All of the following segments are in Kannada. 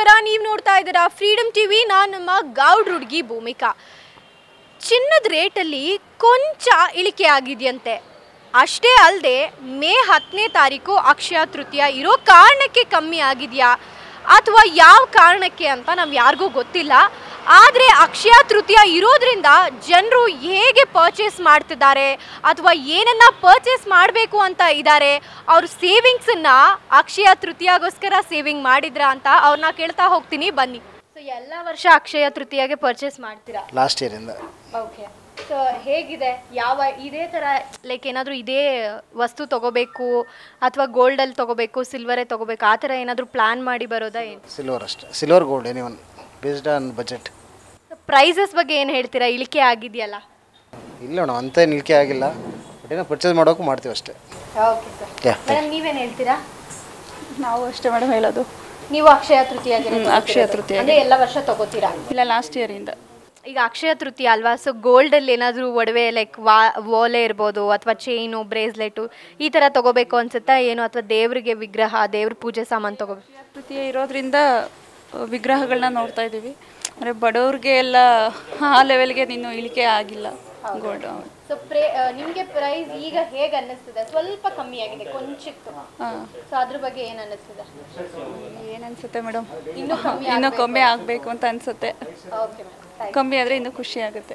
ನೀವು ನೋಡ್ತಾ ಇದ್ದೀರಾ ಫ್ರೀಡಮ್ ಟಿವಿ ನಾನು ನಿಮ್ಮ ಗೌಡ್ ಹುಡುಗಿ ಭೂಮಿಕಾ ಚಿನ್ನದ ರೇಟಲ್ಲಿ ಕೊಂಚ ಇಳಿಕೆ ಆಗಿದೆಯಂತೆ ಅಷ್ಟೇ ಅಲ್ಲದೆ ಮೇ ಹತ್ತನೇ ತಾರೀಕು ಅಕ್ಷಯ ತೃತೀಯ ಇರೋ ಕಾರಣಕ್ಕೆ ಕಮ್ಮಿ ಆಗಿದೆಯಾ ಅಥವಾ ಯಾವ ಕಾರಣಕ್ಕೆ ಅಂತ ನಾವು ಯಾರಿಗೂ ಗೊತ್ತಿಲ್ಲ ಆದರೆ ಅಕ್ಷಯ ತೃತೀಯ ಇರೋದ್ರಿಂದ ಜನರು ಹೇಗೆ ಪರ್ಚೇಸ್ ಮಾಡ್ತಿದ್ದಾರೆ ಅಥವಾ ಏನನ್ನ ಪರ್ಚೇಸ್ ಮಾಡಬೇಕು ಅಂತ ಇದ್ದಾರೆ ಅವ್ರ ಸೇವಿಂಗ್ಸನ್ನ ಅಕ್ಷಯ ತೃತೀಯಾಗೋಸ್ಕರ ಸೇವಿಂಗ್ ಮಾಡಿದ್ರಾ ಅಂತ ಅವ್ರನ್ನ ಕೇಳ್ತಾ ಹೋಗ್ತೀನಿ ಬನ್ನಿ ಸೊ ಎಲ್ಲ ವರ್ಷ ಅಕ್ಷಯ ತೃತೀಯಾಗೆ ಪರ್ಚೇಸ್ ಮಾಡ್ತೀರಾ ಲಾಸ್ಟ್ ಇಯರಿಂದ ಓಕೆ ಸೊ ಹೇಗಿದೆ ಯಾವ ಇದೇ ಥರ ಲೈಕ್ ಏನಾದರೂ ಇದೇ ವಸ್ತು ತಗೋಬೇಕು ಅಥವಾ ಗೋಲ್ಡಲ್ಲಿ ತಗೋಬೇಕು ಸಿಲ್ವರೇ ತಗೋಬೇಕು ಆ ಥರ ಏನಾದರೂ ಪ್ಲ್ಯಾನ್ ಮಾಡಿ ಬರೋದಾ ಏನು ಸಿಲ್ವರ್ ಅಷ್ಟೇ silver gold any one based on budget prices ಬಗ್ಗೆ ಏನು ಹೇಳ್ತೀರಾ ಇಳಿಕೆ ಆಗಿದೆಯಲ್ಲ ಇಲ್ಲ ಮೇಡಮ್ ಅಂತ ನಿಲ್ಕೆ ಆಗಿಲ್ಲ ಬಟ್ ಏನೋ ಪರ್ಚೇಸ್ ಮಾಡೋಕ್ಕೂ ಮಾಡ್ತೀವಿ ಅಷ್ಟೇ ಓಕೆ ಸರ್ Yeah, ಮೇಡಮ್ ನೀವೇನು ಹೇಳ್ತೀರಾ ನಾವು ಅಷ್ಟೇ ಮೇಡಮ್ ಹೇಳೋದು ನೀವು ಅಕ್ಷಯ ತೃತೀಯಾಗೆ ಹ್ಮ್, ಅಕ್ಷಯ ತೃತೀಯಾಗೆ. ಅಂದರೆ ಎಲ್ಲ ವರ್ಷ ತಗೋತೀರಾ ಇಲ್ಲ ಲಾಸ್ಟ್ ಇಯರಿಂದ ಈಗ ಅಕ್ಷಯ ತೃತೀಯ ಅಲ್ವಾ ಸೊ ಗೋಲ್ಡಲ್ಲಿ ಏನಾದರೂ ಒಡವೆ ಲೈಕ್ ವಾ ಓಲೆ ಇರ್ಬೋದು ಅಥವಾ ಚೈನು ಬ್ರೇಸ್ಲೆಟು ಈ ಥರ ತಗೋಬೇಕು ಅನ್ಸುತ್ತಾ ಏನು ಅಥವಾ ದೇವರಿಗೆ ವಿಗ್ರಹ ದೇವ್ರ ಪೂಜೆ ಸಾಮಾನು ತಗೋಬೇಕು ತೃತೀಯ ಇರೋದ್ರಿಂದ ಆ, ವಿಗ್ರಹಗಳನ್ನ ನೋಡ್ತಾ ಇದ್ದೀವಿ ಅಂದರೆ ಬಡವ್ರಿಗೆ ಎಲ್ಲ ಆ ಲೆವೆಲ್ಗೆ ನೀನು ಇಳಿಕೆ ಆಗಿಲ್ಲ ಗೋಲ್ಡ್ ಸೊ ಪ್ರೇ ನಿಮಗೆ ಪ್ರೈಸ್ ಈಗ ಹೇಗೆ ಅನ್ನಿಸ್ತಿದೆ ಸ್ವಲ್ಪ ಕಮ್ಮಿ ಆಗಿದೆ ಕೊಂಚಿತ್ತು ಹಾಂ ಸೊ ಅದ್ರ ಬಗ್ಗೆ ಏನು ಅನ್ನಿಸ್ತಿದೆ ಏನನ್ಸುತ್ತೆ ಮೇಡಮ್ ಇನ್ನೂ ಕಮ್ಮಿ ಇನ್ನೂ ಕಮ್ಮಿ ಆಗಬೇಕು ಅಂತ ಅನ್ಸುತ್ತೆ ಓಕೆ ಮೇಡಮ್ ಕಮ್ಮಿ ಆದರೆ ಇನ್ನೂ ಖುಷಿ ಆಗುತ್ತೆ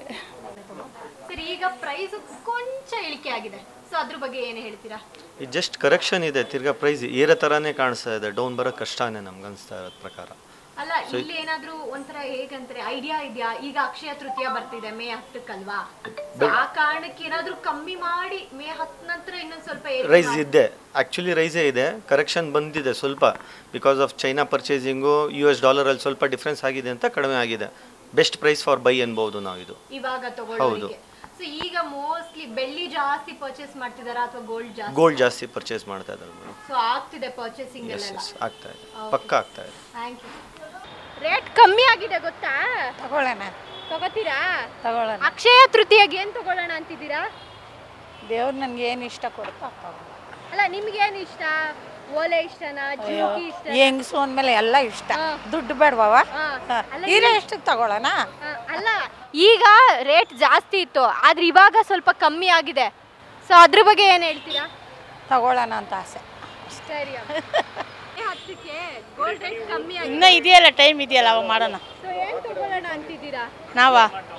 ಸರ್ ಈಗ ಪ್ರೈಸ್ ಕೊಂಚ ಇಳಿಕೆ ಆಗಿದೆ ಸೊ ಅದ್ರ ಬಗ್ಗೆ ಏನು ಹೇಳ್ತೀರಾ ಇದು ಜಸ್ಟ್ ಕರೆಕ್ಷನ್ ಇದೆ ತಿರ್ಗಾ ಪ್ರೈಸ್ ಏರೋ ಥರನೇ ಕಾಣಿಸ್ತಾ ಇದೆ ಡೌನ್ ಬರೋ ಕಷ್ಟನೇ ನಮ್ಗೆ ಅನಿಸ್ತಾ ಇರೋದ್ ಪ್ರಕಾರ ಅಲ್ಲ ಇಲ್ಲಿ ಏನಾದ್ರೂ ಒಂಥರ ಹೇಗಂತಾರೆ ಐಡಿಯಾ ಇದೆಯಾ ಈಗ ಅಕ್ಷಯ ತೃತೀಯ ಬರ್ತಿದೆ ಮೇ ಹತ್ತಕ್ಕಲ್ವಾ So ಆ ಕಾರಣಕ್ಕೆ ಏನಾದ್ರೂ ಕಮ್ಮಿ ಮಾಡಿ ಮೇ ಹತ್ತ ನಂತರ ಇನ್ನೊಂದ್ ಸ್ವಲ್ಪ ಏರಿಕೆ ರೈಸ್ ಮಾಡಿ- ಇದೆ ಆ್ಯಕ್ಚುಲಿ ರೈಸೇ ಇದೆ ಕರೆಕ್ಷನ್ ಬಂದಿದೆ ಸ್ವಲ್ಪ because of China purchasing U S ಡಾಲರಲ್ಲಿ ಸ್ವಲ್ಪ ಡಿಫ್ರೆನ್ಸ್ ಆಗಿದೆ ಅಂತ ಕಡಿಮೆ ಆಗಿದೆ ಬೆಸ್ಟ್ ಪ್ರೈಸ್ ಫಾರ್ ಬೈ ಅನ್ಬೋದು ನಾವು ಇದು ಇವಾಗ ತಗೊಳ್ಳೋರಿಗೆ ಸೊ ಈಗ ಮೋಸ್ಟ್ಲಿ ಬೆಳ್ಳಿ ಜಾಸ್ತಿ ಪರ್ಚೇಸ್ ಮಾಡ್ತಿದಾರಾ ಅಥವಾ ಗೋಲ್ಡ್ ಜಾಸ್ತಿ ಗೋಲ್ಡ್ ಜಾಸ್ತಿ ಪರ್ಚೇಸ್ ಮಾಡ್ತಾ ಇದ್ದಾರೆ ಮೇಡಮ್ ಸೊ ಆಗ್ತಿದೆ ಪರ್ಚೇಸಿಂಗ್ ಎಸ್ ಎಲ್ಲ ಎಸ್ ಆಗ್ತಾ ಇದೆ ಪಕ್ಕ ಆಗ್ತಾ ಇದೆ ಥ್ಯಾಂಕ್ ಯು ರೇಟ್ ಕಮ್ಮಿ ಆಗಿದೆ ಗೊತ್ತಾ ತಗೊಳ್ಳೋಣ ತಗೋತೀರಾ ತಗೊಳ್ಳೋಣ ಅಕ್ಷಯ ತೃತೀಯಗೆ ಏನ್ ತಗೊಳ್ಳೋಣ ಅಂತಿದ್ದೀರಾ ದೇವ್ರು ನನಗೆ ಏನು ಇಷ್ಟ ಕೊಡುತ್ತೋ ಅದ್ ತಗೊಳ್ಳೋಣ. ಅಲ್ಲ ನಿಮ್ಗೆ ಏನ್ ಇಷ್ಟ ಓಲೆ ಇಷ್ಟನಾ ಜಿಂಕಿ ಇಷ್ಟ ಹೆಂಗ್ಸು ಅಂದಮೇಲೆ ಎಲ್ಲ ಇಷ್ಟ ಹಾ. ದುಡ್ಡು ಬೇಡವವ ಹಾ. ಅಲ್ಲ, ಹೀರೆ ಎಷ್ಟಕ್ಕೆ ತಗೊಳ್ಳೋಣ ಆ, ಅಲ್ಲ ಈಗ ರೇಟ್ ಜಾಸ್ತಿ ಇತ್ತು ಆದ್ರೆ ಇವಾಗ ಸ್ವಲ್ಪ ಕಮ್ಮಿ ಆಗಿದೆ ಸೊ ಅದ್ರ ಬಗ್ಗೆ ಏನ್ ಹೇಳ್ತೀರಾ ತಗೊಳ್ಳೋಣ ಅಂತ ಆಸೆ ಸರಿ ಹತ್ತಕ್ಕೆ ಗೋಲ್ಡ್ ರೇಟ್ ಕಮ್ಮಿ ಆಗಿದೆ ಇನ್ನೂ ಇದೆಯಲ್ಲ ಟೈಮ್ ಇದೆಯಲ್ಲ ಅವಾಗ ಮಾಡೋಣ ಸೊ ಏನ್ ತಗೊಳ್ಳೋಣ ಅಂತಿದ್ದೀರಾ ನಾವ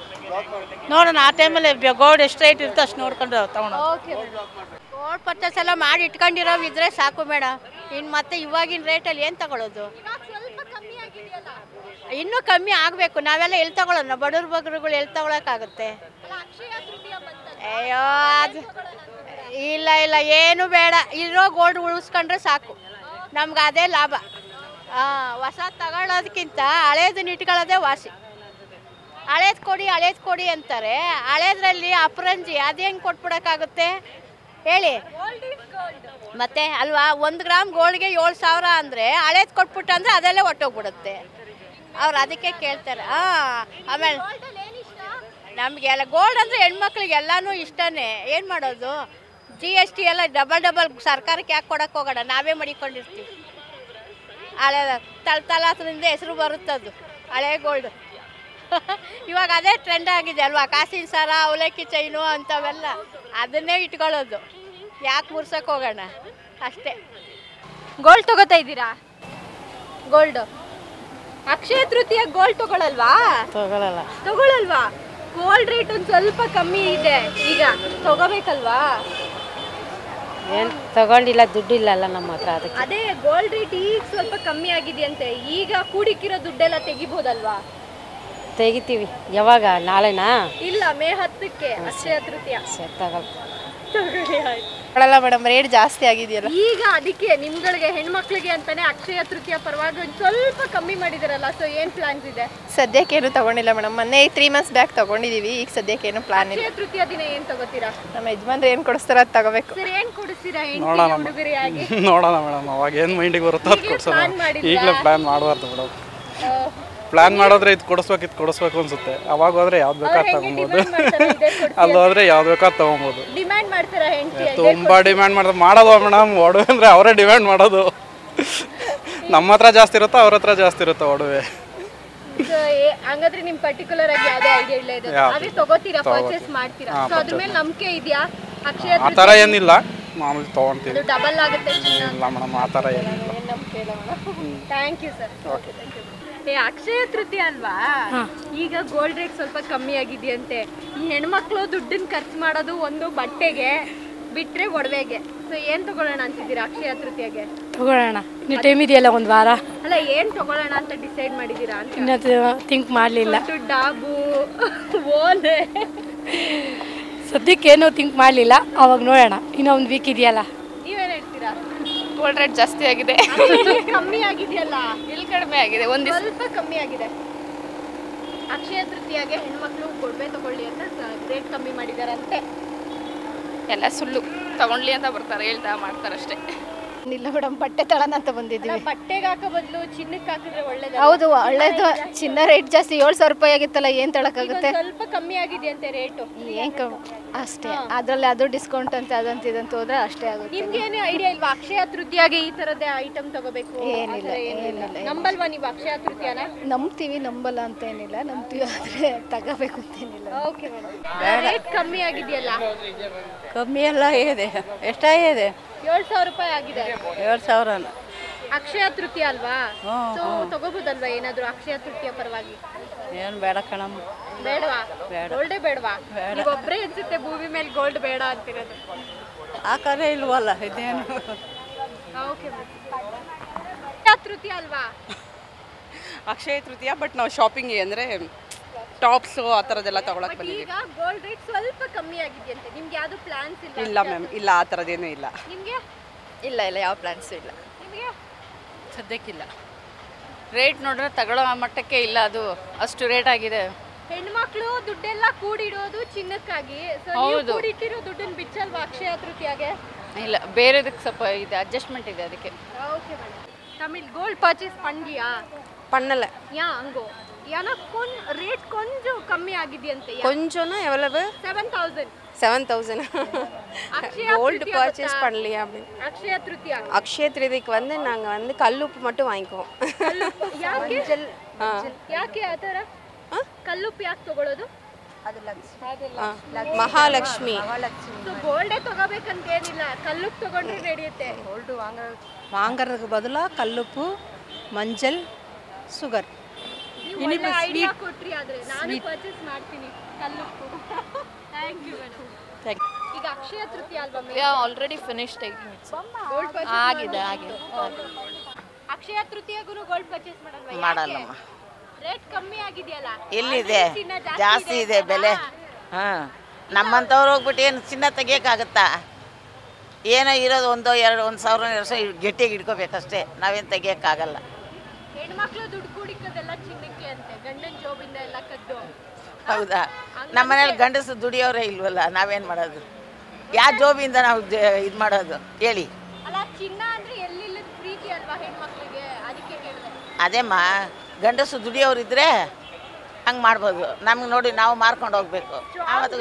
ನೋಡೋಣ ಆ ಟೈಮಲ್ಲಿ ಗೋಲ್ಡ್ ಎಷ್ಟು ರೇಟ್ ಇರುತ್ತೋ ಅಷ್ಟು ನೋಡ್ಕೊಂಡು ತಗೊಳೋಣ ಓಕೆ ಗೋಲ್ಡ್ ಪರ್ಚೇಸ್ ಎಲ್ಲ ಮಾಡಿ ಇಟ್ಕೊಂಡಿರೋ ಇದ್ರೆ ಸಾಕು ಮೇಡಮ್ ಇನ್ನು ಮತ್ತೆ ಇವಾಗಿನ ರೇಟಲ್ಲಿ ಏನು ತಗೊಳ್ಳೋದು ಇವಾಗ ಸ್ವಲ್ಪ ಕಮ್ಮಿ ಆಗಿದೆಯಲ್ಲ ಇನ್ನೂ ಕಮ್ಮಿ ಆಗಬೇಕು ನಾವೆಲ್ಲ ಎಲ್ಲಿ ತಗೊಳ್ಳೋಣ ಬಡವ್ರ ಬಗ್ರುಗಳು ಎಲ್ಲಿ ತಗೊಳಕ್ಕಾಗುತ್ತೆ ಅಲ್ಲ ಅಕ್ಷಯ ತೃತೀಯ ಬಂತಲ್ಲ ಅಯ್ಯೋ ಅದು ಇಲ್ಲ ಇಲ್ಲ ಏನು ಬೇಡ ಇರೋ ಗೋಲ್ಡ್ ಉಳಿಸ್ಕೊಂಡ್ರೆ ಸಾಕು ನಮ್ಗೆ ಅದೇ ಲಾಭ ಹಾಂ ಹೊಸ ತಗೊಳ್ಳೋದಕ್ಕಿಂತ ಹಳೇದನ್ನ ಇಟ್ಕೊಳ್ಳೋದೇ ವಾಸಿ ಹಳೇದು ಕೊಡಿ ಹಳೇದು ಕೊಡಿ ಅಂತಾರೆ ಹಳೇದ್ರಲ್ಲಿ ಅಪರಂಜಿ ಅದು ಹೆಂಗೆ ಕೊಟ್ಬಿಡೋಕ್ಕಾಗುತ್ತೆ ಹೇಳಿ ಮತ್ತೆ ಅಲ್ವಾ ಒಂದು ಗ್ರಾಮ್ ಗೋಲ್ಡ್ಗೆ ಏಳು ಸಾವಿರ ಅಂದರೆ ಹಳೇದು ಕೊಟ್ಬಿಟ್ಟು ಅಂದರೆ ಅದೆಲ್ಲ ಹೊಟ್ಟೋಗ್ಬಿಡುತ್ತೆ ಅವ್ರು ಅದಕ್ಕೆ ಕೇಳ್ತಾರೆ ಹಾಂ ಆಮೇಲೆ ನಮಗೆಲ್ಲ ಗೋಲ್ಡ್ ಅಂದರೆ ಹೆಣ್ಮಕ್ಳಿಗೆ ಎಲ್ಲನೂ ಇಷ್ಟನೇ ಏನು ಮಾಡೋದು ಜಿ ಎಸ್ ಟಿ ಎಲ್ಲ ಡಬಲ್ ಡಬಲ್ ಸರ್ಕಾರಕ್ಕೆ ಯಾಕೆ ಕೊಡಕ್ಕೆ ಹೋಗೋಣ ನಾವೇ ಮಡಿಕೊಂಡಿರ್ತೀವಿ ಹಳೆ ತಳ ತಲಾಸದಿಂದ ಹೆಸರು ಬರುತ್ತದು ಹಳೆ ಗೋಲ್ಡ್ ಇವಾಗ ಅದೇ ಟ್ರೆಂಡ್ ಆಗಿದೆ ಅಲ್ವಾ ಕಾಸಿನ ಸರ ಅವಲಕ್ಕಿ ಚೈನು ಅಂಥವೆಲ್ಲ ಅದನ್ನೇ ಇಟ್ಕೊಳ್ಳೋದು ಯಾಕೆ ಮುರ್ಸಕ್ಕೆ ಹೋಗೋಣ ಅಷ್ಟೇ ಗೋಲ್ಡ್ ತಗೋತಾ ಇದ್ದೀರಾ ಗೋಲ್ಡ್ ಅಕ್ಷಯ ತೃತೀಯ ಗೋಲ್ಡ್ ತಗೊಳಲ್ವಾ ತಗೊಳ್ಳಲ್ಲ ತಗೊಳಲ್ವಾ ಗೋಲ್ಡ್ ರೇಟ್ ಒಂದ್ ಸ್ವಲ್ಪ ಕಮ್ಮಿ ಇದೆ ಈಗ ತಗೋಬೇಕಲ್ವಾ ಏನು ತಗೊಂಡಿಲ್ಲ ದುಡ್ಡು ಇಲ್ಲಲ್ಲ ನಮ್ಮ ಹತ್ರ ಅದಕ್ಕೆ ಅದೇ ಗೋಲ್ಡ್ ರೇಟ್ ಈಗ ಸ್ವಲ್ಪ ಕಮ್ಮಿ ಆಗಿದೆಯಂತೆ ಈಗ ಕೂಡಿಕ್ಕಿರೋ ದುಡ್ಡೆಲ್ಲ ತೆಗಿಬೋದಲ್ವಾ ತೆಗಿತೀವಿ ಯಾವಾಗ ನಾಳೆನಾ ಇಲ್ಲ ಮೇ ಹತ್ತಕ್ಕೆ ಅಕ್ಷಯ ತೃತೀಯ ಸರಿ ತಗೊಳ್ ತಗೊಳ್ಳಿ ಆಯ್ತು. ಕೊಡಲ್ಲ ಮೇಡಮ್ ರೇಟ್ ಜಾಸ್ತಿ ಆಗಿದೆಯಲ್ಲ ಈಗ ಅದಕ್ಕೆ ನಿಮ್ಗಳಿಗೆ ಹೆಣ್ಮಕ್ಳಿಗೆ ಅಂತಾನೆ ಅಕ್ಷಯ ತೃತೀಯ ಪರವಾಗಿ ಒಂದ್ ಸ್ವಲ್ಪ ಕಮ್ಮಿ ಮಾಡಿದಾರಲ್ಲ ಸೊ ಏನ್ ಪ್ಲಾನ್ಸ್ ಇದೆ ಸದ್ಯಕ್ಕೇನು ತಗೊಂಡಿಲ್ಲ ಮೇಡಮ್ ಮೊನ್ನೆ ತ್ರೀ ಮಂತ್ಸ್ ಬ್ಯಾಕ್ ತಗೊಂಡಿದೀವಿ ಈಗ ಸದ್ಯಕ್ಕೇನು ಪ್ಲಾನ್ ಇಲ್ಲ ಅಕ್ಷಯ ತೃತೀಯ ದಿನ ಏನ್ ತಗೋತೀರಾ ನಮ್ಮ ಯಜಮಾನ್ರು ಏನು ಕೊಡಿಸ್ತಾರ ಅದು ತಗೋಬೇಕು ಸರ್ ಏನ್ ಕೊಡಿಸ್ತೀರಾ ಹೆಂಡತಿಗೆ ಉಡುಗೊರೆಯಾಗಿ ನೋಡೋಣ ಮೇಡಮ್ ಅವಾಗ ಏನು ಮೈಂಡಿಗೆ ಬರುತ್ತೋ ಅದು ಈಗಲೇ ಕೊಡ್ಸೋಣ plan ಮಾಡಿದ್ರಾ? ಈಗಲೇ ಪ್ಲ್ಯಾನ್ ಮಾಡಬಾರ್ದು ಮೇಡಮ್ ಪ್ಲ್ಯಾನ್ ಮಾಡಿದ್ರೆ ಇದು ಕೊಡಿಸ್ಬೇಕು ಇದು ಕೊಡಿಸ್ಬೇಕು ಅನ್ಸುತ್ತೆ ಅವಾಗ ಹೋದ್ರೆ ಯಾವ್ದು ಬೇಕಾದ್ ತಗೊಬೋದು ಅಲ್ಲಿ ಹೋದ್ರೆ ಯಾವ್ದು ಬೇಕಾದ್ ತಗೊಬೋದು ಡಿಮ್ಯಾಂಡ್ ಮಾಡ್ತಾರಾ ಹೆಂಡತಿ ತುಂಬ ಡಿಮ್ಯಾಂಡ್ ಮಾಡಿದ್ರೆ ಮಾಡೋದು ಮೇಡಮ್ ಒಡವೆ ಅಂದರೆ ಅವರೇ ಡಿಮ್ಯಾಂಡ್ ಮಾಡೋದು ನಮ್ಮ ಹತ್ರ ಜಾಸ್ತಿ ಇರುತ್ತೋ ಅವ್ರ ಹತ್ರ ಜಾಸ್ತಿ ಇರುತ್ತೋ ಒಡವೆ So, ಏ- ಹಂಗಾದ್ರೆ ನಿಮ್ ಪರ್ಟಿಕ್ಯುಲರ್ ಆಗಿ ಯಾವ್ದೇ ಐಡಿಯಾ ಇಲ್ಲ ಇದು ಯಾವ್ದು? ಅದೇ ತಗೋತೀರಾ ತಗೋತೀವಿ. ಪರ್ಚೇಸ್ ಮಾಡ್ತೀರಾ ಹಾ, ಸೊ ಅದ್ರ ಮೇಲೆ ನಂಬಿಕೆ ಇದೆಯಾ ಅಕ್ಷಯ ಆ ಥರ ಏನಿಲ್ಲ ಮಾಮೂಲಿ ತೊಗೊತೀವಿ ಅದು ಡಬಲ್ ಆಗುತ್ತೆ ಚಿನ್ನ ಇಲ್ಲ ಮೇಡಮ್ ಆ ಥರ ಏನಿಲ್ಲ ಏನ್ ನಂಬಿಕೆ ಇಲ್ಲ ಥ್ಯಾಂಕ್ ಯು ಸರ್ ಏ ಅಕ್ಷಯ ತೃತೀಯ ಅಲ್ವಾ ಈಗ ಗೋಲ್ಡ್ ರೇಟ್ ಸ್ವಲ್ಪ ಕಮ್ಮಿ ಆಗಿದೆಯಂತೆ ಈ ಹೆಣ್ಮಕ್ಳು ದುಡ್ಡನ್ನ ಖರ್ಚು ಮಾಡೋದು ಒಂದು ಬಟ್ಟೆಗೆ ಬಿಟ್ರೆ ಒಡವೆಗೆ ಸೊ ಏನ್ ತಗೊಳ್ಳೋಣ ಅಂತಿದ್ದೀರಾ ಅಕ್ಷಯ ತೃತೀಯಗೆ ತಗೊಳ್ಳೋಣ ಇನ್ನು ಟೈಮ್ ಇದೆಯಲ್ಲ ಒಂದು ವಾರ ಅಲ್ಲ ಏನ್ ತಗೊಳ್ಳೋಣ ಅಂತ ಡಿಸೈಡ್ ಮಾಡಿದೀರಾ ಅಂತ ಇನ್ನದು ಥಿಂಕ್ ಮಾಡಲಿಲ್ಲ ದುಡ್ಡು, ಡಾಬು ಓಲೆ ಸದ್ಯಕ್ಕೇನು ಥಿಂಕ್ ಮಾಡಲಿಲ್ಲ ಅವಾಗ ನೋಡೋಣ ಇನ್ನೂ ಒಂದು ವೀಕ್ ಇದೆಯಲ್ಲ ನೀವೇನ್ ಹೇಳ್ತೀರಾ ಗೋಲ್ಡ್ ರೇಟ್ ಜಾಸ್ತಿ ಆಗಿದೆ ಕಮ್ಮಿ ಆಗಿದೆಯಲ್ಲ ಇಲ್ಲಿ ಕಡಿಮೆ ಆಗಿದೆ ಒಂದು ಸ್ವಲ್ಪ ಕಮ್ಮಿ ಆಗಿದೆ ಅಕ್ಷಯ ತೃತೀಯಾಗೆ ಹೆಣ್ಮಕ್ಳು ಕೊಡ್ಬೆ ತಗೊಳ್ಳಿ ಅಂತ ರೇಟ್ ಕಮ್ಮಿ ಮಾಡಿದಾರಂತೆ ಎಲ್ಲ ಸುಳ್ಳು ತಗೊಂಡ್ಲಿ ಅಂತ ಬರ್ತಾರೆ ಹೇಳ್ತಾ ಮಾಡ್ತಾರೆ ಅಷ್ಟೇ ಇಲ್ಲ ಮೇಡಮ್ ಬಟ್ಟೆ ತಳನ ಅಂತ ಬಂದಿದ್ದೀವಿ ಬಟ್ಟೆಗೆ ಹಾಕೋ ಬದಲು ಚಿನ್ನಕ್ಕೆ ಹಾಕಿದ್ರೆ ಒಳ್ಳೇದು ಹೌದು ಒಳ್ಳೇದು ಚಿನ್ನ ರೇಟ್ ಜಾಸ್ತಿ ಏಳು ಸಾವಿರ ರೂಪಾಯಿ ಆಗಿತ್ತಲ್ಲ ಏನು ತಳಕ್ಕಾಗುತ್ತೆ ಸ್ವಲ್ಪ ಕಮ್ಮಿ ಆಗಿದೆಯಂತೆ ರೇಟು ಏನ್ ಕಮ್ ಅಷ್ಟೇ ಅದರಲ್ಲಿ ಅದು ಡಿಸ್ಕೌಂಟ್ ಅಂತ ಅದಂತ ಇದಂತ ಹೋದ್ರೆ ಅಷ್ಟೇ ಆಗುತ್ತೆ ನಿಮ್ಗೆ ಏನು ಐಡಿಯಾ ಇಲ್ವಾ ಅಕ್ಷಯ ತೃತೀಯಾಗೆ ಈ ತರದೇ ಐಟಮ್ ತಗೋಬೇಕು ಆ ಏನಿಲ್ಲ, ಥರ ಏನಿಲ್ಲ ಏನಿಲ್ಲ, ನಂಬಲ್ವಾ ನೀವು ಅಕ್ಷಯ ತೃತೀಯನ ನಂಬ್ತೀವಿ ನಂಬಲ್ಲ ಅಂತ ಏನಿಲ್ಲ ನಂಬ್ತೀವಿ ಆದರೆ ತಗೋಬೇಕು ಅಂತೇನಿಲ್ಲ ಓಕೆ ರೇಟ್ ಕಮ್ಮಿ ಆಗಿದೆಯಲ್ಲ ಕಮ್ಮಿ ಎಲ್ಲ ಇದೆ ಎಷ್ಟಾಗಿದೆ ಏಳು ಸಾವಿರ ರೂಪಾಯಿ ಆಗಿದೆ ಏಳು ಸಾವಿರನ ಅಕ್ಷಯ ತೃತೀಯ ಅಲ್ವಾ ಸೊ ತಗೋಬೋದಲ್ವಾ ಏನಾದ್ರು ಅಕ್ಷಯ ತೃತೀಯ ಪರವಾಗಿ ಏನು ಬೇಡ ಕಣಮ್ಮ ಬೇಡವಾ ಬೇಡ. ಗೋಲ್ಡೇ ಬೇಡವಾ ನೀವು ಒಬ್ಬರೇ ಅನ್ಸುತ್ತೆ ಭೂಮಿ ಮೇಲೆ ಗೋಲ್ಡ್ ಬೇಡ ಅಂತಿರೋದು ಹಾಕರೇ ಇಲ್ವಲ್ಲ ಇದೇನು ಓಕೆ ತೃತೀಯ ಅಲ್ವಾ ಅಕ್ಷಯ ತೃತೀಯ ಬಟ್ ನಾವು ಶಾಪಿಂಗ್ಗೆ ಅಂದರೆ ಟಾಪ್ಸು ಆ ಥರದ್ದೆಲ್ಲ ತಗೊಳಕ್ಕೆ ಬಟ್ ಬಂದಿದ್ದೀವಿ ಈಗ ಗೋಲ್ಡ್ ರೇಟ್ ಸ್ವಲ್ಪ ಕಮ್ಮಿ ಆಗಿದೆಯಂತೆ ನಿಮ್ಗೆ ಯಾವ್ದು ಪ್ಲಾನ್ಸ್ ಇಲ್ಲ ಇಲ್ಲ ಮ್ಯಾಮ್ ಇಲ್ಲ ಆ ಥರದ್ದೇನೂ ಇಲ್ಲ ನಿಮ್ಗೆ ಇಲ್ಲ ಇಲ್ಲ ಯಾವ ಪ್ಲಾನ್ಸು ಇಲ್ಲ ನಿಮ್ಗೆ ಸದ್ಯಕ್ಕಿಲ್ಲ ರೇಟ್ ನೋಡಿದ್ರೆ ತಗೊಳ್ಳೋ ಮಟ್ಟಕ್ಕೆ ಇಲ್ಲ ಅದು ಅಷ್ಟು ರೇಟ್ ಆಗಿದೆ ಹೆಣ್ಮಕ್ಳು ದುಡ್ಡೆಲ್ಲ ಕೂಡಿಡೋದು ಚಿನ್ನಕ್ಕಾಗಿ ಸೊ ನೀವು ಹೌದು. ಕೂಡಿಟ್ಟಿರೋ ದುಡ್ಡನ್ನ ಬಿಚ್ಚಲ್ವಾ ಅಕ್ಷಯ ತೃತೀಯಾಗೆ ಇಲ್ಲ ಬೇರೆದಕ್ಕೆ ಸ್ವಲ್ಪ ಇದೆ ಅಡ್ಜಸ್ಟ್ಮೆಂಟ್ ಇದೆ ಅದಕ್ಕೆ okay madam Tamil gold purchase பண்ணியா பண்ணலை ஏன் அங்கோ ஏன்னா கொன் ரேட் கொஞ்சம் கம்மி ஆகிதியಂತೆ கொஞ்சம்னா எவ்வளவு seven thousand seven thousand Akshaya gold திருத்தியா பர்ச்சேஸ் பத்தா? பண்ணலையா அப்படின்னு அக்ஷய திருத்தியா அக்ஷய திருதிக்கு வந்து நாங்கள் வந்து கல்லுப்பு மட்டும் வாங்கிக்குவோம் ಯಾಕೆ ஆ ಯಾಕೆ ಆ ಥರ ಕಲ್ಲುಪ್ಪು ಯಾಕೆ ತಗೊಳ್ಳೋದು ஆ. மகாலட்சுமி ಸೊ ಗೋಲ್ಡೇ ತಗೋಬೇಕಂತ ಏನಿಲ್ಲ ಕಲ್ಲುಪ್ಪು ತಗೊಂಡ್ರೆ ನಡೆಯುತ್ತೆ வாங்குறதுக்கு பதிலாக கல்லுப்பு மஞ்சள் சுகர் ನೀವು ಇನಿப்பு ಒಳ್ಳೆ ಐಡಿಯಾ sweet. ಕೊಟ್ರಿ ಆದ್ರೆ ನಾನು ಪರ್ಚೇಸ್ ಮಾಡ್ತೀನಿ ಕಲ್ಲುಪ್ಪು ಥ್ಯಾಂಕ್ ಯು ಮೇಡಮ್ ಈಗ ಅಕ್ಷಯ ತೃತೀಯ ಅಲ್ವಾ ಆಲ್ರೆಡಿ ಫಿನಿಶ್ ಟೇಕಿಂಗ್ ಗೋಲ್ಡ್ ಆಗಿದೆ ಆಗಿದೆ ಅಕ್ಷಯ ತೃತೀಯಗೂ ಗೋಲ್ಡ್ ಪರ್ಚೇಸ್ ಮಾಡಲ್ವಾ ಮಾಡಲ್ಲಮ್ಮ. ರೇಟ್ ಕಮ್ಮಿ ಆಗಿದೆಯಲ್ಲ ಎಲ್ಲಿದೆ ಆದ್ರೆ ಚಿನ್ನ ಜಾಸ್ತಿ ಇದೆ ಬೆಲೆ ಹಾಂ ನಮ್ಮಂಥವ್ರು ಹೋಗ್ಬಿಟ್ಟು ಏನು ಚಿನ್ನ ತೆಗಿಯೋಕ್ಕಾಗತ್ತಾ ಏನೋ ಇರೋದು ಒಂದೋ ಎರಡು ಒಂದು ಸಾವಿರ ಎರಡು ಸಾವಿರ ಗಟ್ಟಿಯಾಗಿ ಇಟ್ಕೋಬೇಕಷ್ಟೇ ನಾವೇನು ತೆಗಿಯೋಕ್ಕಾಗಲ್ಲ ಹೆಣ್ಮಕ್ಳು ದುಡ್ಡು ಕೂಡಿಕ್ಕೋದೆಲ್ಲ ಚಿನ್ನಕ್ಕೆ ಅಂತೆ ಗಂಡನ ಜೋಬಿಂದ ಎಲ್ಲ ಕದ್ದು ಹೌದಾ ನಮ್ಮ ಮನೇಲಿ ಗಂಡಸು ದುಡಿಯೋರೇ ಇಲ್ವಲ್ಲ ನಾವೇನು ಮಾಡೋದು ಯಾವ ಜೋಬಿಂದ ನಾವು ಇದು ಮಾಡೋದು ಹೇಳಿ ಅಲ್ಲ ಚಿನ್ನ ಅಂದ್ರೆ ಎಲ್ಲಿಲ್ಲದ ಪ್ರೀತಿ ಅಲ್ವಾ ಹೆಣ್ಮಕ್ಳಿಗೆ ಅದಕ್ಕೆ ಕೇಳಿದೆ ಅದೇಮ್ಮ ಗಂಡಸು ದುಡಿಯೋರಿದ್ರೆ ಹಂಗೆ ಮಾಡ್ಬೋದು ನಮ್ಗೆ ನೋಡಿ ನಾವು ಮಾರ್ಕೊಂಡು ಹೋಗ್ಬೇಕು ಆವತ್ತು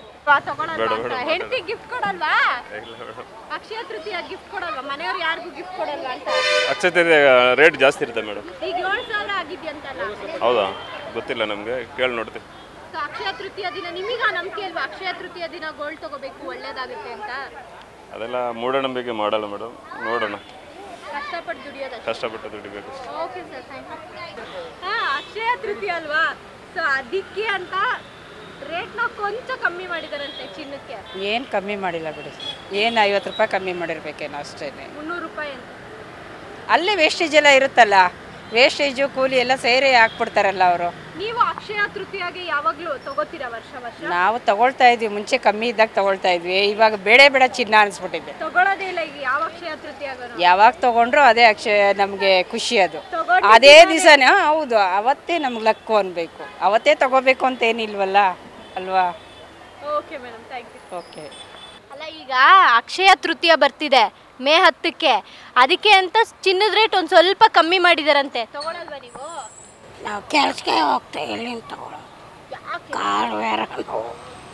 ಹೆಂಡತಿ ಗಿಫ್ಟ್ ಕೊಡಲ್ವಾ ಅಕ್ಷಯ ತೃತೀಯ ಗಿಫ್ಟ್ ಕೊಡಲ್ವಾ ಮನೆಯವ್ರು ಯಾರಿಗೂ ಗಿಫ್ಟ್ ಕೊಡಲ್ವಾ ಅಂತ ಅಕ್ಷತೆ ರೇಟ್ ಜಾಸ್ತಿ ಇರುತ್ತೆ ಮೇಡಮ್ ಈಗ ಏಳು ಸಾವಿರ ಆಗಿದ್ಯಂತಲ್ಲ ಹೌದಾ ಗೊತ್ತಿಲ್ಲ ನಮಗೆ ಕೇಳಿ ನೋಡ್ತೀವಿ ಸೊ ಅಕ್ಷಯ ತೃತೀಯ ದಿನ ನಿಮಗ ನಂಬಿಕೆ ಅಲ್ವಾ ಅಕ್ಷಯ ತೃತೀಯ ದಿನ ಗೋಲ್ಡ್ ತಗೋಬೇಕು ಒಳ್ಳೇದಾಗುತ್ತೆ ಅಂತ ಅದೆಲ್ಲ ಮೂಢನಂಬಿಕೆ ಮಾಡಲ್ಲ ಮೇಡಮ್ ನೋಡೋಣ ಕಷ್ಟಪಟ್ಟು ದುಡಿಯೋದಷ್ಟೇ ಕಷ್ಟಪಟ್ಟು ದುಡಿಬೇಕು ಓಕೆ ಸರ್ ಥ್ಯಾಂಕ್ ಯು ಹಾ ಅಕ್ಷಯ ತೃತೀಯ ಅಲ್ವಾ ಸೊ ಅದಕ್ಕೆ ಅಂತ ರೇಟ್ನ ಕೊಂಚ ಕಮ್ಮಿ ಮಾಡಿದಾರಂತೆ ಚಿನ್ನಕ್ಕೆ ಏನು ಕಮ್ಮಿ ಮಾಡಿಲ್ಲ ಬಿಡಿ ಏನು ಐವತ್ತು ರೂಪಾಯಿ ಕಮ್ಮಿ ಮಾಡಿರ್ಬೇಕೇನೋ ಅಷ್ಟೇ ಮುನ್ನೂರು ರೂಪಾಯಿ ಅಂತ ಅಲ್ಲೇ ವೇಸ್ಟೇಜ್ ಎಲ್ಲ ಇರುತ್ತಲ್ಲ ವೇಸ್ಟೇಜು ಕೂಲಿ ಎಲ್ಲ ಸೇರಿ ಹಾಕ್ಬಿಡ್ತಾರಲ್ಲ ಅವರು ನೀವು ಅಕ್ಷಯ ತೃತೀಯಗೆ ಯಾವಾಗ್ಲೂ ತಗೋತೀರಾ ವರ್ಷ ವರ್ಷ ನಾವು ತಗೊಳ್ತಾ ಇದ್ವಿ ಮುಂಚೆ ಕಮ್ಮಿ ಇದ್ದಾಗ ತಗೊಳ್ತಾ ಇದ್ವಿ ಇವಾಗ ಬೇಡ ಬೇಡ ಚಿನ್ನ ಅನಿಸ್ಬಿಟ್ಟಿದೆ ತಗೊಳ್ಳೋದೇ ಇಲ್ಲ ಈಗ ಯಾವ ಅಕ್ಷಯ ತೃತೀಯಗನು ಯಾವಾಗ ತಗೊಂಡ್ರು ಅದೇ ಅಕ್ಷಯ ನಮಗೆ ಖುಷಿ ಅದು ತಗೊಂಡಿದ್ದು ಅದೇ ದಿವಸನೇ ಹೌದು ಅವತ್ತೇ ನಮ್ಗೆ ಲಕ್ಕು ಅನ್ಬೇಕು ಅವತ್ತೇ ತಗೋಬೇಕು ಅಂತ ಏನಿಲ್ವಲ್ಲ ಅಲ್ವಾ okay madam thank you okay ಅಲ್ಲ ಈಗ ಅಕ್ಷಯ ತೃತೀಯ ಬರ್ತಿದೆ ಮೇ ಹತ್ತಕ್ಕೆ ಅದಕ್ಕೆ ಅಂತ ಚಿನ್ನದ ರೇಟ್ ಒಂದು ಸ್ವಲ್ಪ ಕಮ್ಮಿ ಮಾಡಿದಾರಂತೆ ತಗೊಳಲ್ವಾ ನೀವು ನಾವು ಕೆಲ್ಸಕ್ಕೆ ಹೋಗ್ತಾ ಎಲ್ಲಿಂದ ತಗೊಳ್ಳೋ ಕಾಲು ಬೇರೆ ನೋವು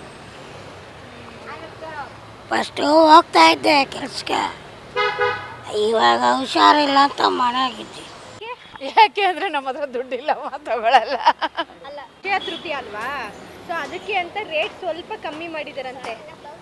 ಫಸ್ಟು ಹೋಗ್ತಾ ಇದ್ದೆ ಕೆಲ್ಸಕ್ಕೆ ಇವಾಗ ಹುಷಾರಿಲ್ಲ ಅಂತ ಮನೆಯಾಗಿದ್ದೆ ಯಾಕೆ ಅಂದರೆ ನಮ್ಮ ಹತ್ರ ದುಡ್ಡಿಲ್ಲಮ್ಮ ತಗೊಳಲ್ಲ ಅಲ್ಲ ಅಕ್ಷಯ ತೃತೀಯ ಅಲ್ವಾ ಸೊ ಅದಕ್ಕೆ ಅಂತ ರೇಟ್ ಸ್ವಲ್ಪ ಕಮ್ಮಿ ಮಾಡಿದಾರಂತೆ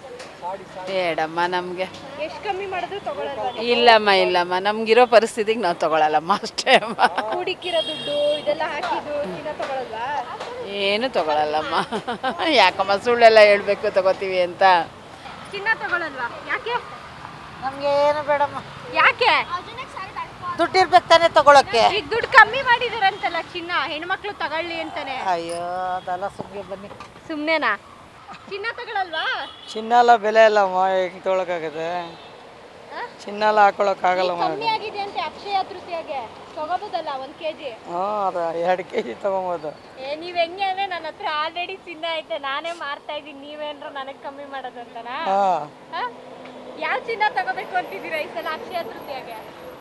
ಬೇಡಮ್ಮ ನಮಗೆ ಎಷ್ಟು ಕಮ್ಮಿ ಮಾಡಿದ್ರು ತಗೊಳಲ್ವಾ ನೀವು? ಇಲ್ಲಮ್ಮ ಇಲ್ಲಮ್ಮ ನಮ್ಗಿರೋ ಪರಿಸ್ಥಿತಿಗೆ ನಾವು ತಗೊಳಲ್ಲಮ್ಮ ಅಷ್ಟೇ ಅಮ್ಮ ಕೂಡಿಕ್ಕಿರೋ ದುಡ್ಡು ಇದೆಲ್ಲ ಹಾಕಿದ್ದು ಚಿನ್ನ ತಗೊಳಲ್ವಾ ಏನು ತಗೊಳಲ್ಲಮ್ಮ ಯಾಕಮ್ಮ ಸುಳ್ಳೆಲ್ಲ ಹೇಳ್ಬೇಕು ತಗೋತೀವಿ ಅಂತ ಚಿನ್ನ ತಗೊಳಲ್ವಾ ಯಾಕೆ ನಮಗೆ ಏನು ಬೇಡಮ್ಮ ಯಾಕೆ ದುಡ್ಡು ಇರ್ಬೇಕು ತಾನೇ ತಗೊಳಕ್ಕೆ ಈಗ ದುಡ್ಡು ಕಮ್ಮಿ ಮಾಡಿದಾರಂತಲ್ಲ ಚಿನ್ನ ಹೆಣ್ಮಕ್ಳು ತಗೊಳ್ಳಿ ಅಂತಾನೆ ಅಯ್ಯೋ ಅದೆಲ್ಲ ಸುಮ್ಮನೆ ಬನ್ನಿ ಸುಮ್ನೆನಾ ಚಿನ್ನ ತಗೊಳಲ್ವಾ ಚಿನ್ನ ಎಲ್ಲ ಬೆಲೆ ಇಲ್ಲಮ್ಮ ಹೆಂಗೆ ತೊಗೊಳಕ್ಕಾಗತ್ತೆ ಚಿನ್ನ ಎಲ್ಲ ಹಾಕೊಳಕ್ಕಾಗಲ್ಲಮ್ಮ ಕಮ್ಮಿ ಆಗಿದೆ ಅಂತೆ ಅಕ್ಷಯ ತೃತೀಯಗೆ ತಗೋಬೋದಲ್ಲ ಒಂದ್ ಕೆಜಿ ಹ್ಞೂ ಅದು ಎರಡು ಕೆ ಜಿ ತೊಗೊಬೋದು ಏ ನೀವ್ ಹೆಂಗೆ ಅಂದ್ರೆ ನನ್ನ ಹತ್ರ ಆಲ್ರೆಡಿ ಚಿನ್ನ ಐತೆ ನಾನೇ ಮಾರ್ತಾ ಇದೀನಿ ನೀವೇನ್ರು ನನಗ್ ಕಮ್ಮಿ ಮಾಡೋದು ಅಂತನಾ ಹಾಂ ಯಾವ ಚಿನ್ನ ತಗೋಬೇಕು ಅಂತಿದ್ದೀರಾ ಈ ಸಲ ಅಕ್ಷಯ ತೃತೀಯಗೆ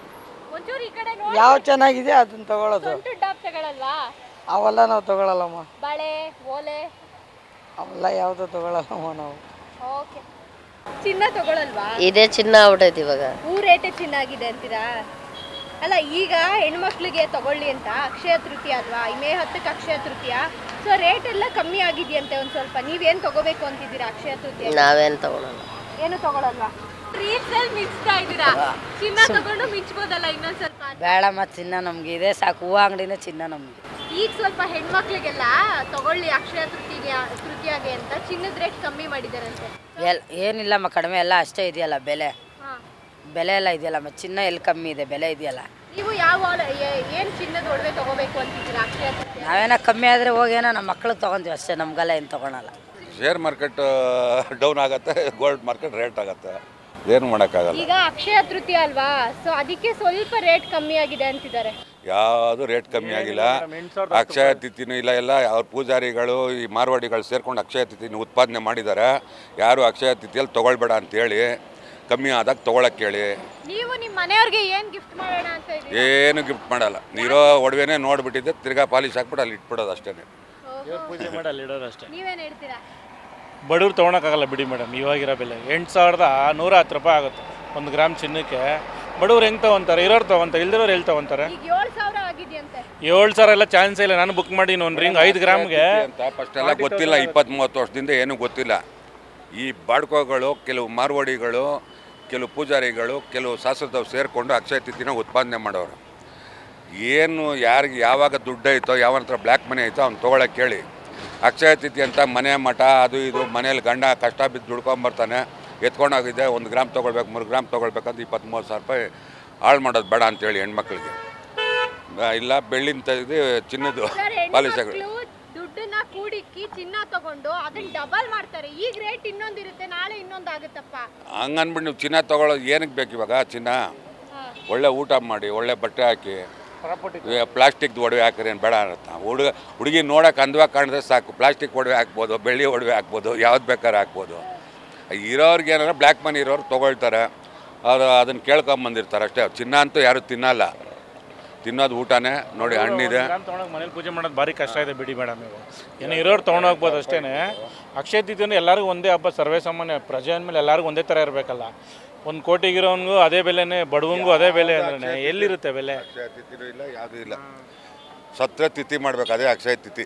ಒಂಚೂರು ಈ ಕಡೆ ನೋಡಿ ಯಾವ ಚೆನ್ನಾಗಿದೆ ಅದನ್ನ ತಗೊಳ್ಳೋದು ಸೊಂಟು ಡಾಬ್ ತಗೊಳಲ್ವಾ ಅವೆಲ್ಲ ನಾವು ತಗೊಳ್ಳಲ್ಲಮ್ಮ ಬಳೆ ಓಲೆ ಅವೆಲ್ಲ ಯಾವುದು ತಗೊಳ್ಳಲ್ಲಮ್ಮ ನಾವು ಓಕೆ ಚಿನ್ನ ತಗೊಳಲ್ವಾ ಇದೇ ಚಿನ್ನ ಆಗ್ಬಿಟ್ಟೈತಿ ಇವಾಗ ಹೂ ರೇಟೆ ಚಿನ್ನ ಆಗಿದೆ ಅಂತೀರಾ ಅಲ್ಲ ಈಗ ಹೆಣ್ಮಕ್ಳಿಗೆ ತಗೊಳ್ಳಿ ಅಂತ ಅಕ್ಷಯ ತೃತೀಯ ಅಲ್ವಾ ಈ ಮೇ ಹತ್ತಕ್ಕೆ ಅಕ್ಷಯ ತೃತೀಯ ಸೊ ರೇಟ್ ಎಲ್ಲ ಕಮ್ಮಿ ಆಗಿದೆಯಂತೆ ಒಂದ್ ಸ್ವಲ್ಪ ನೀವೇನ್ ತಗೋಬೇಕು ಅಂತಿದ್ದೀರಾ ಅಕ್ಷಯ ತೃತೀಯ ನಾವೇನು ತಗೊಳಲ್ಲ ಏನು ತಗೊಳಲ್ವಾ ರೀಲ್ಸ್ ಅಲ್ಲಿ ಮಿಂಚ್ತಾ ಇದ್ದೀರಾ ಚಿನ್ನ ತಗೊಂಡು ಮಿಂಚ್ಬೋದಲ್ಲ ಇನ್ನೊಂದ್ ಸ್ವಲ್ಪ ಅಂತ. ಬೇಡಮ್ಮ ಚಿನ್ನ ನಮ್ಗೆ ಇದೆ ಸಾಕು ಹೂವು ಅಂಗಡಿನೇ ಚಿನ್ನ ನಮ್ಗೆ ಈಗ ಸ್ವಲ್ಪ ಹೆಣ್ಮಕ್ಳಿಗೆಲ್ಲ ತಗೊಳ್ಳಿ ಅಕ್ಷಯ ತೃತೀಯ ತೃತೀಯಗೆ ಅಂತ ಚಿನ್ನದ ರೇಟ್ ಕಮ್ಮಿ ಮಾಡಿದಾರಂತೆ ಎಲ್ ಏನಿಲ್ಲಮ್ಮ ಕಡಿಮೆ ಎಲ್ಲ ಅಷ್ಟೇ ಇದೆಯಲ್ಲ ಬೆಲೆ ಹಾ. ಬೆಲೆ ಎಲ್ಲ ಇದೆಯಲ್ಲಮ್ಮ ಚಿನ್ನ ಎಲ್ಲಿ ಕಮ್ಮಿ ಇದೆ ಬೆಲೆ ಇದೆಯಲ್ಲ ನೀವು ಯಾವ ವಾಲ- ಏ- ಏನ್ ಚಿನ್ನದ ಒಡವೆ ತಗೋಬೇಕು ಅಂತಿದ್ದೀರಾ ಅಕ್ಷಯ ತೃತೀಯ ನಾವೇನೋ ಕಮ್ಮಿ ಆದರೆ ಹೋಗೇನೋ ನಮ್ಮ ಮಕ್ಳಿಗೆ ತೊಗೊಂತೀವಿ ಅಷ್ಟೇ ನಮಗೆಲ್ಲ ಏನು ತೊಗೊಳಲ್ಲ ಶೇರ್ ಮಾರ್ಕೆಟ್ ಡೌನ್ ಆಗುತ್ತೆ ಗೋಲ್ಡ್ ಮಾರ್ಕೆಟ್ ರೇಟ್ ಆಗುತ್ತೆ ಏನು ಮಾಡೋಕ್ಕಾಗಲ್ಲ ಈಗ ಅಕ್ಷಯ ತೃತೀಯ ಅಲ್ವಾ ಸೊ ಅದಕ್ಕೆ ಸ್ವಲ್ಪ ರೇಟ್ ಕಮ್ಮಿ ಆಗಿದೆ ಅಂತಿದ್ದಾರೆ ಯಾವುದು ರೇಟ್ ಕಮ್ಮಿ ಆಗಿಲ್ಲ ಅಕ್ಷಯ ತಿಥಿನೂ ಇಲ್ಲ ಎಲ್ಲ ಅವ್ರ ಪೂಜಾರಿಗಳು ಈ ಮಾರ್ವಾಡಿಗಳು ಸೇರ್ಕೊಂಡು ಅಕ್ಷಯ ತಿಥಿನ ಉತ್ಪಾದನೆ ಮಾಡಿದ್ದಾರೆ ಯಾರು ಅಕ್ಷಯ ತಿಥಿಯಲ್ಲಿ ತೊಗೊಳ್ಬೇಡ ಅಂತೇಳಿ ಕಮ್ಮಿ ಆದಾಗ ತೊಗೊಳಕ್ಕೆ ಹೇಳಿ ನೀವು ನಿಮ್ಮ ಮನೆಯವ್ರಿಗೆ ಏನ್ ಗಿಫ್ಟ್ ಮಾಡೋಣ ಅಂತ ಇದ್ದೀರಾ ಏನು ಗಿಫ್ಟ್ ಮಾಡಲ್ಲ ಇರೋ ಒಡವೆನೇ ನೋಡ್ಬಿಟ್ಟಿದ್ದೆ ತಿರ್ಗಾ ಪಾಲಿಶ್ ಹಾಕ್ಬಿಟ್ಟು ಅಲ್ಲಿ ಇಟ್ಬಿಡೋದು ಅಷ್ಟೇ ಪೂಜೆ ಮಾಡಿ ಅಲ್ಲಿ ಇಡೋದು ಅಷ್ಟೇ ನೀವೇನ್ ಹೇಳ್ತೀರಾ ಬಡವ್ರು ತೊಗೊಳಕ್ಕಾಗಲ್ಲ ಬಿಡಿ ಮೇಡಮ್ ಇವಾಗಿರೋ ಬೆಲೆ ಎಂಟು ಸಾವಿರದ ನೂರ ಹತ್ತು ರೂಪಾಯಿ ಆಗುತ್ತೆ ಒಂದು ಗ್ರಾಮ್ ಚಿನ್ನಕ್ಕೆ ಬಡವ್ರು ಹೆಂಗೆ ತೊಗೊಂತಾರೆ ಇರೋರು ತೊಗೊಂತಾರೆ ಇಲ್ದಿರೋರು ಎಲ್ಲಿ ತೊಗೊಂತಾರೆ ಈಗ ಏಳ್ ಸಾವಿರ ಆಗಿದೆಯಂತೆ ಏಳು ಸಾವಿರ ಎಲ್ಲ ಚಾನ್ಸೇ ಇಲ್ಲ ನಾನು ಬುಕ್ ಮಾಡಿ ಒಂದು ರಿಂಗ್ ಐದು ಗ್ರಾಮ್ಗೆ ಅಂತ ಫಸ್ಟ್ ಎಲ್ಲ ಗೊತ್ತಿಲ್ಲ ಇಪ್ಪತ್ತ್ ಮೂವತ್ತು ವರ್ಷದಿಂದ ಏನೂ ಗೊತ್ತಿಲ್ಲ ಈ ಬಾಡ್ಕೋಗಳು ಕೆಲವು ಮಾರ್ವಾಡಿಗಳು ಕೆಲವು ಪೂಜಾರಿಗಳು ಕೆಲವು ಶಾಸ್ತ್ರದವ್ರು ಸೇರಿಕೊಂಡು ಅಕ್ಷಯ ತಿಥಿನ ಉತ್ಪಾದನೆ ಮಾಡೋರು ಏನು ಯಾರಿಗೆ ಯಾವಾಗ ದುಡ್ಡು ಐತೋ ಯಾವನ ಹತ್ರ ಬ್ಲ್ಯಾಕ್ ಮನಿ ಐತೋ ಅವ್ನು ತೊಗೊಳಕ್ಕೆ ಹೇಳಿ ಅಕ್ಷಯ ತಿಥಿ ಅಂತ ಮನೆ ಮಠ ಅದು ಇದು ಮನೇಲಿ ಗಂಡ ಕಷ್ಟ ಬಿದ್ದು ದುಡ್ಕೊಂಬರ್ತಾನೆ ಎತ್ಕೊಂಡೋಗಿದ್ದೆ ಒಂದು ಗ್ರಾಮ್ ತೊಗೊಳ್ಬೇಕು ಮೂರು ಗ್ರಾಮ್ ತೊಗೊಳ್ಬೇಕಂತ ಇಪ್ಪತ್ತ್ ಮೂವತ್ತು ಸಾವಿರ ರೂಪಾಯಿ ಹಾಳು ಮಾಡೋದು ಬೇಡ ಅಂತೇಳಿ ಹೆಣ್ಮಕ್ಳಿಗೆ ಆ, ಇಲ್ಲ ಬೆಳ್ಳಿನ ತೆಗೆದು ಚಿನ್ನದ್ದು ಸರ್ ಪಾಲಿಶ್ ಹೆಣ್ಮಕ್ಳು ದುಡ್ಡನ್ನ ಕೂಡಿಕ್ಕಿ ಚಿನ್ನ ತಗೊಂಡು ಅದನ್ನ ಡಬಲ್ ಮಾಡ್ತಾರೆ ಈಗ ರೇಟ್ ಇನ್ನೊಂದಿರುತ್ತೆ ನಾಳೆ ಇನ್ನೊಂದು ಆಗುತ್ತಪ್ಪ ಹಂಗನ್ಬಿಟ್ಟು ನೀವು ಚಿನ್ನ ತೊಗೊಳೋದು ಏನಕ್ಕೆ ಬೇಕು ಇವಾಗ ಚಿನ್ನ ಒಳ್ಳೆ ಊಟ ಮಾಡಿ ಒಳ್ಳೆ ಬಟ್ಟೆ ಹಾಕಿ ಪ್ಲಾಸ್ಟಿಕ್ದು ಒಡವೆ ಹಾಕಿರಿ ಏನು ಬೇಡ ಅನ್ನತ್ತ ಹುಡುಗ ಹುಡುಗಿ ನೋಡೋಕೆ ಅಂದವಾಗಿ ಕಾಣಿದ್ರೆ ಸಾಕು ಪ್ಲಾಸ್ಟಿಕ್ ಒಡವೆ ಹಾಕ್ಬೋದು ಬೆಳ್ಳಿ ಒಡವೆ ಹಾಕ್ಬೋದು ಯಾವ್ದು ಬೇಕಾದ್ರೆ ಹಾಕ್ಬೋದು ಇರೋರ್ಗೆ ಏನಾರ ಬ್ಲ್ಯಾಕ್ ಮನಿ ಇರೋರು ತೊಗೊಳ್ತಾರೆ ಅದು ಅದನ್ನು ಕೇಳ್ಕೊಂಬಂದಿರ್ತಾರೆ ಅಷ್ಟೇ ಚಿನ್ನ ಅಂತೂ ಯಾರು ತಿನ್ನಲ್ಲ ತಿನ್ನೋದು ಊಟನೇ ನೋಡಿ ಹಣ್ಣಿದೆ ಗ್ರಾಮ್ ತೊಗೊಂಡೋಗಿ ಮನೇಲಿ ಪೂಜೆ ಮಾಡೋದು ಭಾರಿ ಕಷ್ಟ ಇದೆ ಬಿಡಿ ಮೇಡಮ್ ಇವು ಏನು ಇರೋರು ತೊಗೊಂಡೋಗ್ಬೋದು ಅಷ್ಟೇ ಅಕ್ಷಯ ತಿಥಿ ಅಂದ್ರೆ ಎಲ್ಲರಿಗೂ ಒಂದೇ ಹಬ್ಬ ಸರ್ವೇ ಸಾಮಾನ್ಯ ಪ್ರಜೆ ಅಂದಮೇಲೆ ಎಲ್ಲರಿಗೂ ಒಂದೇ ಥರ ಇರಬೇಕಲ್ಲ ಒಂದು ಕೋಟಿಗಿರೋನ್ಗೂ ಅದೇ ಬೆಲೆನೇ ಬಡವನಿಗೂ ಅದೇ ಬೆಲೆ ಅಂದ್ರೆ ಎಲ್ಲಿರುತ್ತೆ ಬೆಲೆ ಅಕ್ಷಯ ತಿಥಿನೂ ಇಲ್ಲ ಯಾವುದೂ ಇಲ್ಲ ಸತ್ರ ತಿಥಿ ಮಾಡ್ಬೇಕು ಅದೇ ಅಕ್ಷಯ ತಿಥಿ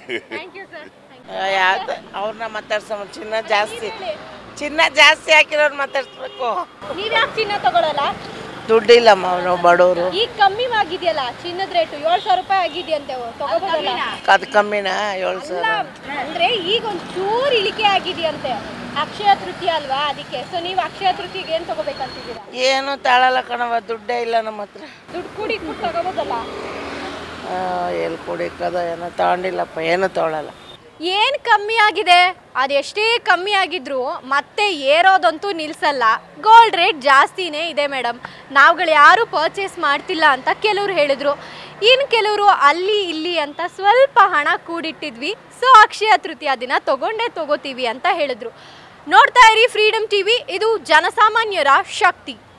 ಯಾವ್ದು ಅವ್ರನ್ನ ಮಾತಾಡ್ಸೋ ಚಿನ್ನ ಜಾಸ್ತಿ ಚಿನ್ನ ಜಾಸ್ತಿ ಹಾಕಿರೋರು ಮಾತಾಡ್ಸ್ಬೇಕು ನೀವ್ ಯಾಕೆ ಚಿನ್ನ ತಗೊಳಲ್ಲ ದುಡ್ಡಿಲ್ಲಮ್ಮ ಅವನು ಬಡವರು ಈಗ ಕಮ್ಮಿ ಆಗಿದೆಯಲ್ಲ ಚಿನ್ನದ ರೇಟು ಏಳ್ ಸಾವಿರ ರೂಪಾಯಿ ಆಗಿದೆಯಂತೆ ತಗೋಬೋದಲ್ಲ ಅದು ಕಮ್ಮಿನಾ ಏಳು ಅಲ್ಲ, ಸಾವಿರ ಅಂದ್ರೆ ಈಗ ಒಂದ್ ಚೂರ್ ಇಳಿಕೆ ಆಗಿದೆಯಂತೆ ಅಕ್ಷಯ ತೃತೀಯ ಅಲ್ವಾ ಅದಕ್ಕೆ ಸೊ ನೀವು ಅಕ್ಷಯ ತೃತೀಯಗೆ ಏನ್ ತಗೋಬೇಕಂತಿದ್ದೀರಾ ಏನು ತಾಳಲ್ಲ ಕಣವ ದುಡ್ಡೇ ಇಲ್ಲ ನಮ್ಮ ಹತ್ರ ದುಡ್ಡು ಕೂಡಿ ಕೂಡಿ ತಗೋಬೋದಲ್ಲ ಎಲ್ಲಿ ಕುಡಿಕದ ಏನೋ ತಗೊಂಡಿಲ್ಲಪ್ಪ ಏನು ತೊಗೊಳಲ್ಲ ಏನ್ ಕಮ್ಮಿ ಆಗಿದೆ ಅದೆಷ್ಟೇ ಕಮ್ಮಿ ಆಗಿದ್ರು ಮತ್ತೆ ಏರೋದಂತೂ ನಿಲ್ಸಲ್ಲ ಗೋಲ್ಡ್ ರೇಟ್ ಜಾಸ್ತಿನೇ ಇದೆ ಮೇಡಮ್ ನಾವುಗಳು ಯಾರು ಪರ್ಚೇಸ್ ಮಾಡ್ತಿಲ್ಲ ಅಂತ ಕೆಲವರು ಹೇಳಿದ್ರು ಇನ್ನು ಕೆಲವರು ಅಲ್ಲಿ ಇಲ್ಲಿ ಅಂತ ಸ್ವಲ್ಪ ಹಣ ಕೂಡಿಟ್ಟಿದ್ವಿ ಸೊ ಅಕ್ಷಯ ತೃತೀಯ ದಿನ ತಗೊಂಡೇ ತಗೋತೀವಿ ಅಂತ ಹೇಳಿದ್ರು ನೋಡ್ತಾ ಇರಿ ಫ್ರೀಡಮ್ ಟಿವಿ ಇದು ಜನಸಾಮಾನ್ಯರ ಶಕ್ತಿ